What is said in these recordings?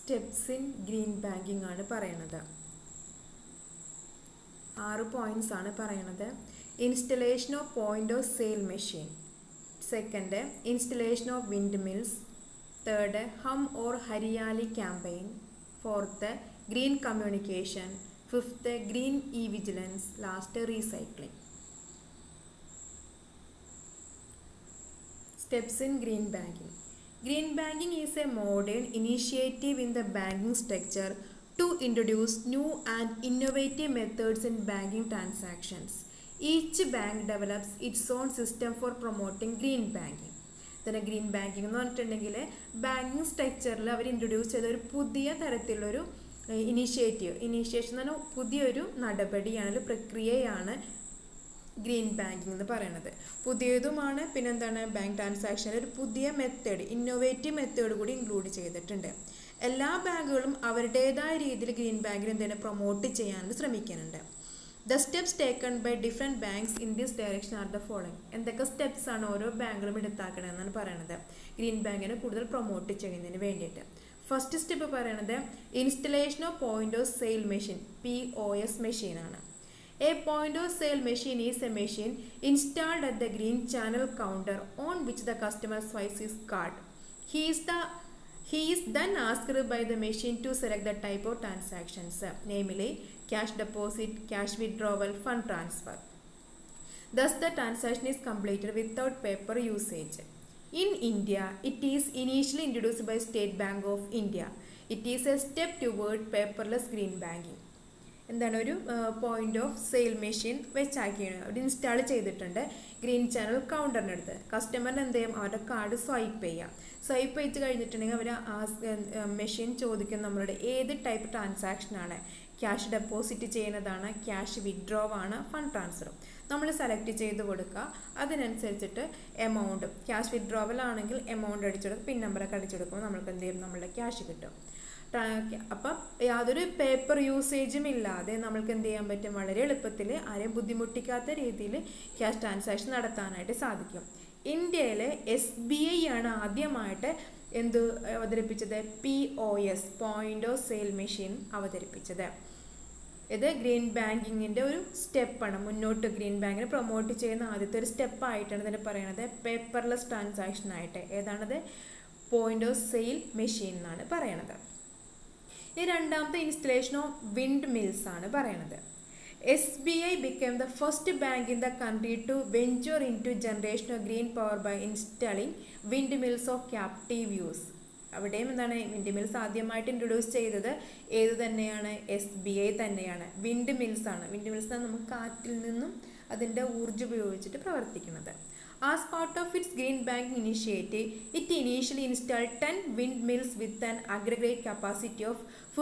Steps in green banking ആണ് പറയണത് ആറ് പോയിന്റ്സ് ആണ് പറയണത് installation of point of sale machine second installation of windmills third Hum Aur Hariyali campaign fourth green communication fifth green e vigilance last recycling Steps in green banking. Green banking is a modern initiative in the banking structure to introduce new and innovative methods in banking transactions. Each bank develops its own system for promoting green banking. തന്നെ green banking എന്ന് പറഞ്ഞിട്ടുണ്ടെങ്കിൽ banking സ്ട്രക്ചറിൽ അവർ introduce ചെയ്ത ഒരു പുതിയ തരത്തിലുള്ളൊരു initiative initiation എന്ന് പറഞ്ഞാൽ പുതിയൊരു നടപടിയാണ് ഒരു പ്രക്രിയയാണ് ഗ്രീൻ ബാങ്കിങ് എന്ന് പറയുന്നത് പുതിയതുമാണ് പിന്നെന്താണ് ബാങ്ക് ട്രാൻസാക്ഷനിൽ ഒരു പുതിയ മെത്തേഡ് ഇന്നോവേറ്റീവ് മെത്തേഡ് കൂടി ഇൻക്ലൂഡ് ചെയ്തിട്ടുണ്ട് എല്ലാ ബാങ്കുകളും അവരുടേതായ രീതിയിൽ ഗ്രീൻ ബാങ്കിനെ എന്താണ് പ്രൊമോട്ട് ചെയ്യാൻ ശ്രമിക്കുന്നുണ്ട് the steps taken by different banks in this direction are the following എന്തൊക്കെ സ്റ്റെപ്സ് ആണ് ഓരോ ബാങ്കുകളും എടുത്താക്കണമെന്നാണ് പറയുന്നത് ഗ്രീൻ ബാങ്കിനെ കൂടുതൽ പ്രൊമോട്ട് ചെയ്യുന്നതിന് വേണ്ടിയിട്ട് ഫസ്റ്റ് സ്റ്റെപ്പ് പറയണത് installation of point of sale machine P O S മെഷീനാണ് A point of sale machine is a machine installed at the green channel counter on which the customer swipes his card. He is the he is then asked by the machine to select the type of transactions, namely cash deposit, cash withdrawal, fund transfer. Thus, the transaction is completed without paper usage. In India, it is initially introduced by State Bank of India. It is a step toward paperless green banking. എന്താണ് ഒരു point of sale machine വെച്ചാക്കിയാണ് അവിടെ install ചെയ്തിട്ടുണ്ട് green channel കൗണ്ടറിൻ്റെ അടുത്ത് കസ്റ്റമറിന് എന്ത് ചെയ്യും അവരുടെ കാർഡ് സ്വൈപ്പ് ചെയ്യാം സ്വൈപ്പ് ചെയ്ത് കഴിഞ്ഞിട്ടുണ്ടെങ്കിൽ അവർ ആ മെഷീൻ ചോദിക്കും നമ്മളുടെ ഏത് ടൈപ്പ് ട്രാൻസാക്ഷനാണ് ക്യാഷ് ഡെപ്പോസിറ്റ് ചെയ്യുന്നതാണ് ക്യാഷ് വിഡ്രോ ആണ് ഫണ്ട് ട്രാൻസ്ഫറും നമ്മൾ സെലക്ട് ചെയ്ത് കൊടുക്കുക അതിനനുസരിച്ചിട്ട് എമൗണ്ട് ക്യാഷ് വിഡ്രോവൽ ആണെങ്കിൽ എമൗണ്ട് അടിച്ചെടുക്കും പിൻ നമ്പറൊക്കെ അടിച്ചെടുക്കുമ്പോൾ നമ്മൾക്ക് എന്ത് ചെയ്യും നമ്മളുടെ ക്യാഷ് കിട്ടും അപ്പം യാതൊരു പേപ്പർ യൂസേജും ഇല്ലാതെ നമ്മൾക്ക് എന്ത് ചെയ്യാൻ പറ്റും വളരെ എളുപ്പത്തിൽ ആരെയും ബുദ്ധിമുട്ടിക്കാത്ത രീതിയിൽ ക്യാഷ് ട്രാൻസാക്ഷൻ നടത്താനായിട്ട് സാധിക്കും ഇന്ത്യയിൽ എസ് ബി ഐ ആണ് ആദ്യമായിട്ട് എന്ത് അവതരിപ്പിച്ചത് P O S point of sale machine അവതരിപ്പിച്ചത് ഇത് ഗ്രീൻ ബാങ്കിങ്ങിൻ്റെ ഒരു സ്റ്റെപ്പാണ് മുന്നോട്ട് ഗ്രീൻ ബാങ്കിനെ പ്രൊമോട്ട് ചെയ്യുന്ന ആദ്യത്തെ ഒരു സ്റ്റെപ്പായിട്ടാണ് ഇതിനെ പറയുന്നത് പേപ്പർലെസ് ട്രാൻസാക്ഷൻ ആയിട്ട് ഏതാണത് പോയിന്റ് ഓഫ് സെയിൽ മെഷീൻ എന്നാണ് പറയണത് ഇനി രണ്ടാമത്തെ ഇൻസ്റ്റലേഷൻ ഓഫ് വിൻഡ് മിൽസ് ആണ് പറയണത് S B I become the first bank in the country to venture into generation of green power by installing windmills of captive use അവിടെയും എന്താണ് windmills ആദ്യമായിട്ട് introduce ചെയ്തത് ഏത് തന്നെയാണ് S B I തന്നെയാണ് windmills ആണ് windmills നമുക്ക് കാറ്റിൽ നിന്നും അതിൻ്റെ ഊർജ്ജം ഉപയോഗിച്ചിട്ട് പ്രവർത്തിക്കുന്നത് As part of its green banking initiative, it initially installed 10 windmills with an aggregate capacity of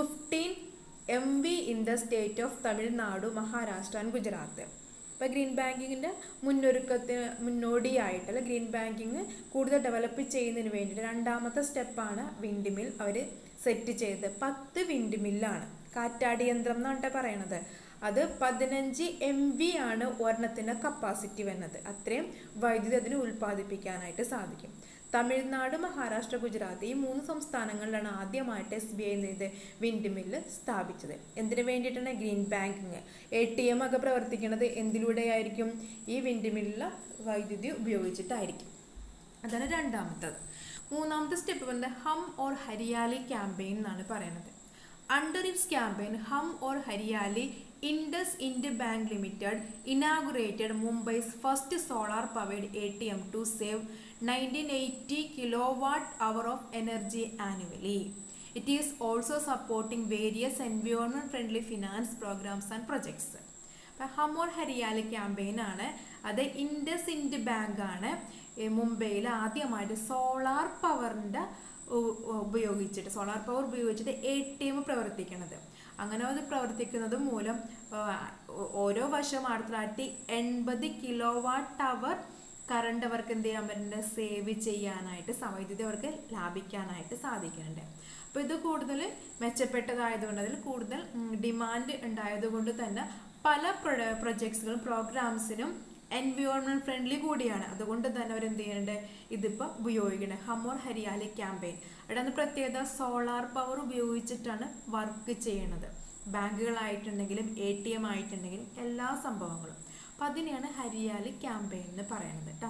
15 MV in the state of Tamil Nadu, Maharashtra and Gujarat. ഇപ്പോൾ ഗ്രീൻ ബാങ്കിങ്ങിൻ്റെ മുന്നൊരുക്കത്തിന് മുന്നോടിയായിട്ട് അല്ലെ ഗ്രീൻ ബാങ്കിങ് കൂടുതൽ ഡെവലപ്പ് ചെയ്യുന്നതിന് വേണ്ടിയിട്ട് രണ്ടാമത്തെ സ്റ്റെപ്പാണ് വിൻഡ് മിൽ അവർ സെറ്റ് ചെയ്തത് പത്ത് വിൻഡ് മില്ലാണ് കാറ്റാടി യന്ത്രം എന്നാണ് പറയണത് അത് പതിനഞ്ച് എം വി ആണ് ഒരെണ്ണത്തിൻ്റെ കപ്പാസിറ്റി വരുന്നത് അത്രയും വൈദ്യുതി അതിന് ഉൽപ്പാദിപ്പിക്കാനായിട്ട് സാധിക്കും തമിഴ്നാട് മഹാരാഷ്ട്ര ഗുജറാത്ത് ഈ മൂന്ന് സംസ്ഥാനങ്ങളിലാണ് ആദ്യമായിട്ട് എസ് ബി ഐ ചെയ്ത് വിൻഡ് മില്ല് സ്ഥാപിച്ചത് എന്തിനു വേണ്ടിയിട്ടാണ് green banking A T M ഒക്കെ പ്രവർത്തിക്കുന്നത് എന്തിലൂടെയായിരിക്കും ഈ വിൻഡ് മില്ലിലെ വൈദ്യുതി ഉപയോഗിച്ചിട്ടായിരിക്കും അതാണ് രണ്ടാമത്തത് മൂന്നാമത്തെ സ്റ്റെപ്പ് പറയുന്നത് ഹം ഓർ ഹരിയാലി ക്യാമ്പയിൻ എന്നാണ് പറയുന്നത് Under its campaign, Hum or Haryali Indus Ind Bank Limited inaugurated Mumbai's first solar powered ATM to save 1980 kilowatt hour of energy annually. It is also supporting various environment friendly finance programs and projects. അപ്പം Hum Aur Hariyali campaign ആണ് അത് Indus ഇൻഡ് bank ആണ് മുംബൈയിൽ ആദ്യമായിട്ട് solar പവറിൻ്റെ ഉപയോഗിച്ചിട്ട് solar power ഉപയോഗിച്ചിട്ട് എ ടി എം പ്രവർത്തിക്കുന്നത് അങ്ങനെ അത് പ്രവർത്തിക്കുന്നത് മൂലം ഓരോ വർഷം ആയിരത്തി തൊള്ളായിരത്തി എൺപത് കിലോ വാട്ട് അവർ കറണ്ട് അവർക്ക് എന്ത് ചെയ്യാൻ പറ്റുന്നുണ്ട് സേവ് ചെയ്യാനായിട്ട് വൈദ്യുതി അവർക്ക് ലാഭിക്കാനായിട്ട് സാധിക്കുന്നുണ്ട് അപ്പോൾ ഇത് കൂടുതൽ മെച്ചപ്പെട്ടതായതുകൊണ്ട് അതിൽ കൂടുതൽ ഡിമാൻഡ് ഉണ്ടായതുകൊണ്ട് തന്നെ പല പ്രൊജക്ട്സുകളും പ്രോഗ്രാംസിനും എൻവയോൺമെന്റ് ഫ്രണ്ട്ലി കൂടിയാണ് അതുകൊണ്ട് തന്നെ അവർ എന്ത് ചെയ്യുന്നുണ്ട് ഇതിപ്പോൾ ഉപയോഗിക്കുന്നത് ഹമോർ ഹരിയാലി ക്യാമ്പയിൻ അവിടെ പ്രത്യേകത സോളാർ പവർ ഉപയോഗിച്ചിട്ടാണ് വർക്ക് ചെയ്യണത് ബാങ്കുകളായിട്ടുണ്ടെങ്കിലും എ ടി എം ആയിട്ടുണ്ടെങ്കിലും എല്ലാ സംഭവങ്ങളും അപ്പം അതിനെയാണ് ഹരിയാലി ക്യാമ്പയിൻ എന്ന് പറയുന്നത് കേട്ടോ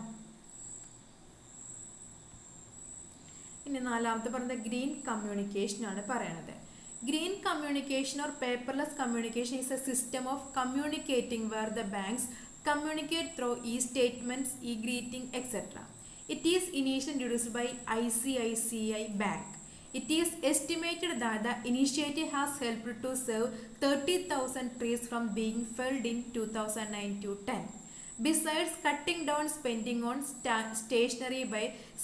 ഇനി നാലാമത്തെ പറയുന്നത് ഗ്രീൻ കമ്മ്യൂണിക്കേഷൻ ആണ് പറയണത് green communication or paperless communication is a system of communicating where the banks communicate through e statements e greeting etcetera it is initial introduced by I C I C I bank It is estimated that the initiative has helped to save 30,000 trees from being felled in 2009 to 10. Besides cutting down spending on sta- stationery by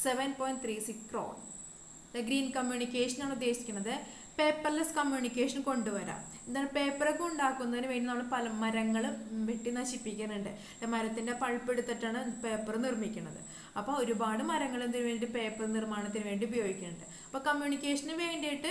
7.36 crore. The green communication ആണ് ഉദ്ദേശിക്കുന്നത് paperless communication കൊണ്ടുവരാം എന്താണ് പേപ്പറൊക്കെ ഉണ്ടാക്കുന്നതിന് വേണ്ടി നമ്മൾ പല മരങ്ങൾ വെട്ടി നശിപ്പിക്കുന്നുണ്ട് മരത്തിൻ്റെ പൾപ്പ് എടുത്തിട്ടാണ് പേപ്പർ നിർമ്മിക്കുന്നത് അപ്പോൾ ഒരുപാട് മരങ്ങൾ എന്തിനു വേണ്ടി പേപ്പർ നിർമ്മാണത്തിന് വേണ്ടി ഉപയോഗിക്കുന്നുണ്ട് അപ്പോൾ കമ്മ്യൂണിക്കേഷന് വേണ്ടിയിട്ട്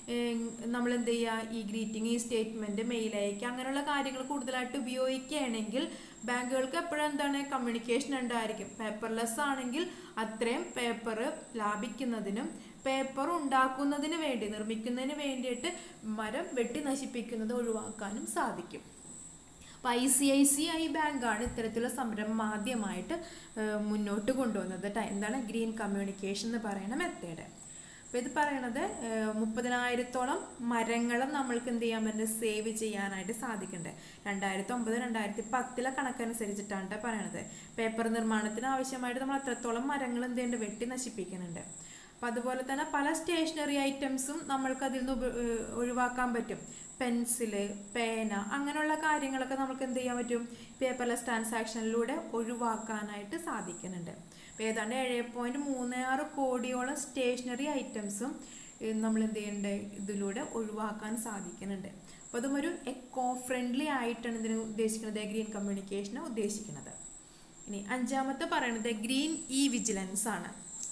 നമ്മൾ എന്ത് ചെയ്യുക ഈ ഗ്രീറ്റിംഗ് ഈ സ്റ്റേറ്റ്മെൻറ്റ് മെയിൽ അയക്കുക അങ്ങനെയുള്ള കാര്യങ്ങൾ കൂടുതലായിട്ട് ഉപയോഗിക്കുകയാണെങ്കിൽ ബാങ്കുകൾക്ക് എപ്പോഴും എന്താണ് കമ്മ്യൂണിക്കേഷൻ ഉണ്ടായിരിക്കും പേപ്പർലെസ് ആണെങ്കിൽ അത്രയും പേപ്പർ ലാഭിക്കുന്നതിനും പേപ്പർ ഉണ്ടാക്കുന്നതിന് വേണ്ടി നിർമ്മിക്കുന്നതിന് വേണ്ടിയിട്ട് മരം വെട്ടി നശിപ്പിക്കുന്നത് ഒഴിവാക്കാനും സാധിക്കും അപ്പോൾ I C I C I ബാങ്കാണ് ഇത്തരത്തിലുള്ള സംരംഭം ആദ്യമായിട്ട് മുന്നോട്ട് കൊണ്ടുവന്നത് ട്ടോ. എന്താണ് ഗ്രീൻ കമ്മ്യൂണിക്കേഷൻ എന്ന് പറയുന്ന മെത്തേഡ് അപ്പോൾ ഇത് പറയണത് മുപ്പതിനായിരത്തോളം മരങ്ങളും നമ്മൾക്ക് എന്ത് ചെയ്യാൻ പറ്റുന്നത് സേവ് ചെയ്യാനായിട്ട് സാധിക്കുന്നുണ്ട് രണ്ടായിരത്തി ഒമ്പത് രണ്ടായിരത്തി പത്തിലെ കണക്കനുസരിച്ചിട്ടാണ് ട്ടോ പറയണത് പേപ്പർ നിർമ്മാണത്തിന് ആവശ്യമായിട്ട് നമ്മൾ അത്രത്തോളം മരങ്ങൾ എന്ത് ചെയ്യുന്നുണ്ട് വെട്ടി നശിപ്പിക്കുന്നുണ്ട് അപ്പം അതുപോലെ തന്നെ പല സ്റ്റേഷനറി ഐറ്റംസും നമ്മൾക്ക് അതിൽ നിന്ന് ഉപ- ഏഹ് ഒഴിവാക്കാൻ പറ്റും പെൻസില് പേന അങ്ങനെയുള്ള കാര്യങ്ങളൊക്കെ നമുക്ക് എന്ത് ചെയ്യാൻ പറ്റും പേപ്പർലെസ് ട്രാൻസാക്ഷനിലൂടെ ഒഴിവാക്കാനായിട്ട് സാധിക്കുന്നുണ്ട് അപ്പോൾ ഏതാണ്ട് ഏഴ് പോയിൻറ്റ് മൂന്ന് ആറ് കോടിയോളം സ്റ്റേഷനറി ഐറ്റംസും നമ്മൾ എന്ത് ചെയ്യുന്നുണ്ട് ഇതിലൂടെ ഒഴിവാക്കാൻ സാധിക്കുന്നുണ്ട് അപ്പോൾ അതും ഒരു എക്കോ ഫ്രണ്ട്ലി ആയിട്ടാണ് ഇതിന് ഉദ്ദേശിക്കുന്നത് ഗ്രീൻ കമ്മ്യൂണിക്കേഷന് ഉദ്ദേശിക്കുന്നത് ഇനി അഞ്ചാമത്തെ പറയുന്നത് ഗ്രീൻ ഇ വിജിലൻസ് ആണ്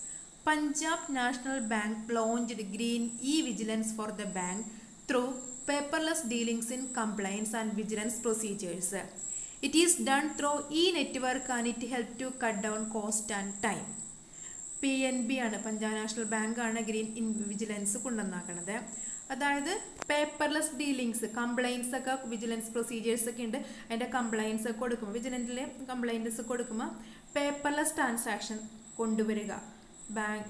Punjab National Bank launched green e vigilance for the bank through paperless dealings in compliance and vigilance procedures it is done through e network and it help to cut down cost and time P N B ആണ് Punjab National Bank ആണ് green in vigilance കൊണ്ടുവന്നാക്കണത് അതായത് paperless dealings compliance ഒക്കെ vigilance procedures ഒക്കെ ഉണ്ട് അതിൻ്റെ compliance ഒക്കെ കൊടുക്കുമ്പോൾ വിജിലൻറ്റിലെ കംപ്ലൈൻറ്റ്സ് കൊടുക്കുമ്പോൾ പേപ്പർലെസ് ട്രാൻസാക്ഷൻ കൊണ്ടുവരിക ബാങ്ക്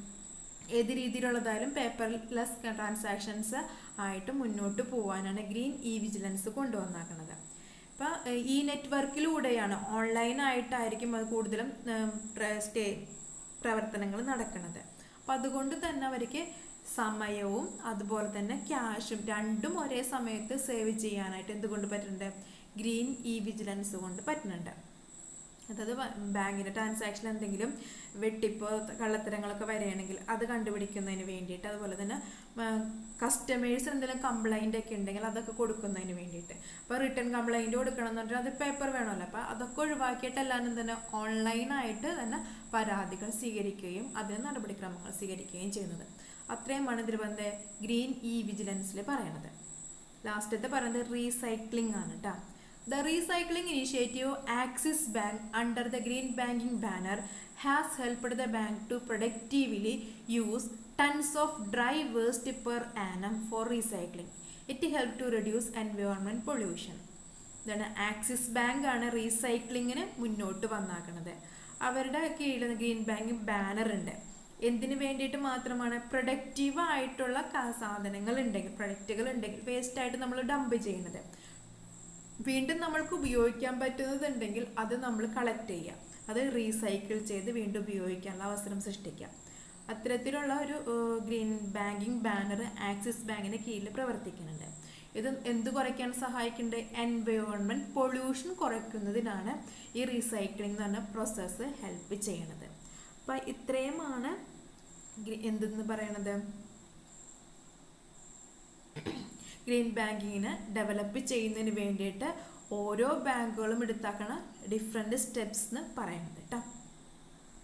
ഏത് രീതിയിലുള്ളതായാലും പേപ്പർലെസ് ട്രാൻസാക്ഷൻസ് ആയിട്ട് മുന്നോട്ട് പോകാനാണ് ഗ്രീൻ ഇ വിജിലൻസ് കൊണ്ടുവന്നാക്കുന്നത് അപ്പോൾ ഈ നെറ്റ്വർക്കിലൂടെയാണ് ഓൺലൈനായിട്ടായിരിക്കും അത് കൂടുതലും ഉം, പ്ര- സ്റ്റേ പ്രവർത്തനങ്ങൾ നടക്കുന്നത് അപ്പം അതുകൊണ്ട് തന്നെ അവർക്ക് സമയവും അതുപോലെ തന്നെ ക്യാഷും രണ്ടും ഒരേ സമയത്ത് സേവ് ചെയ്യാനായിട്ട് എന്തുകൊണ്ട് പറ്റുന്നുണ്ട് ഗ്രീൻ ഇ വിജിലൻസ് കൊണ്ട് പറ്റുന്നുണ്ട് അതായത് ബാങ്കിൻ്റെ ട്രാൻസാക്ഷൻ എന്തെങ്കിലും വെട്ടിപ്പോ കള്ളത്തരങ്ങളൊക്കെ വരികയാണെങ്കിൽ അത് കണ്ടുപിടിക്കുന്നതിന് വേണ്ടിയിട്ട് അതുപോലെ തന്നെ കസ്റ്റമേഴ്സ് എന്തെങ്കിലും കംപ്ലൈൻ്റ് ഒക്കെ ഉണ്ടെങ്കിൽ അതൊക്കെ കൊടുക്കുന്നതിന് വേണ്ടിയിട്ട് അപ്പോൾ റിട്ടേൺ കംപ്ലൈൻറ്റ് കൊടുക്കണം എന്ന് പറഞ്ഞാൽ അത് പേപ്പർ വേണമല്ലോ അപ്പോൾ അതൊക്കെ ഒഴിവാക്കിയിട്ട് എല്ലാവരും തന്നെ ഓൺലൈനായിട്ട് തന്നെ പരാതികൾ സ്വീകരിക്കുകയും അതിന് നടപടിക്രമങ്ങൾ സ്വീകരിക്കുകയും ചെയ്യുന്നത് അത്രയുമാണ് ഇതിൽ വന്ന് ഗ്രീൻ ഇ വിജിലൻസിൽ പറയണത് ലാസ്റ്റത്തെ പറയുന്നത് റീസൈക്ലിംഗ് ആണ് കേട്ടോ the recycling initiative Axis Bank under the green banking banner has helped the bank to productively use tons of dry waste per annum for recycling it help to reduce environment pollution ഇതാണ് Axis Bank ആണ് റീസൈക്ലിങ്ങിന് മുന്നോട്ട് വന്നാക്കുന്നത് അവരുടെ കീഴിൽ green banking banner ഉണ്ട് എന്തിനു വേണ്ടിയിട്ട് മാത്രമാണ് പ്രൊഡക്റ്റീവ് ആയിട്ടുള്ള ക- സാധനങ്ങൾ ഉണ്ടെങ്കിൽ പ്രൊഡക്റ്റുകൾ ഉണ്ടെങ്കിൽ വേസ്റ്റ് ആയിട്ട് നമ്മൾ ഡംപ് ചെയ്യുന്നത് വീണ്ടും നമ്മൾക്ക് ഉപയോഗിക്കാൻ പറ്റുന്നതുണ്ടെങ്കിൽ അത് നമ്മൾ കളക്ട് ചെയ്യുക അത് റീസൈക്കിൾ ചെയ്ത് വീണ്ടും ഉപയോഗിക്കാനുള്ള അവസരം സൃഷ്ടിക്കുക അത്തരത്തിലുള്ള ഒരു ഗ്രീൻ ബാങ്കിങ് ബാനർ ആക്സിസ് ബാങ്കിന് കീഴിൽ പ്രവർത്തിക്കുന്നുണ്ട് ഇത് എന്ത് കുറയ്ക്കാൻ സഹായിക്കുന്നുണ്ട് എൻവയോൺമെൻറ്റ് പൊല്യൂഷൻ കുറയ്ക്കുന്നതിനാണ് ഈ റീസൈക്ലിംഗ് എന്ന് പറഞ്ഞ പ്രോസസ്സ് ഹെൽപ്പ് ചെയ്യണത് അപ്പം ഇത്രയുമാണ് ഗ്രീ- എന്തെന്ന് പറയണത് ഗ്രീൻ ബാങ്കിങ്ങിനെ ഡെവലപ്പ് ചെയ്യുന്നതിന് വേണ്ടിയിട്ട് ഓരോ ബാങ്കുകളും എടുത്താക്കണ ഡിഫറെൻറ്റ് സ്റ്റെപ്സ് എന്ന് പറയുന്നത് കേട്ടോ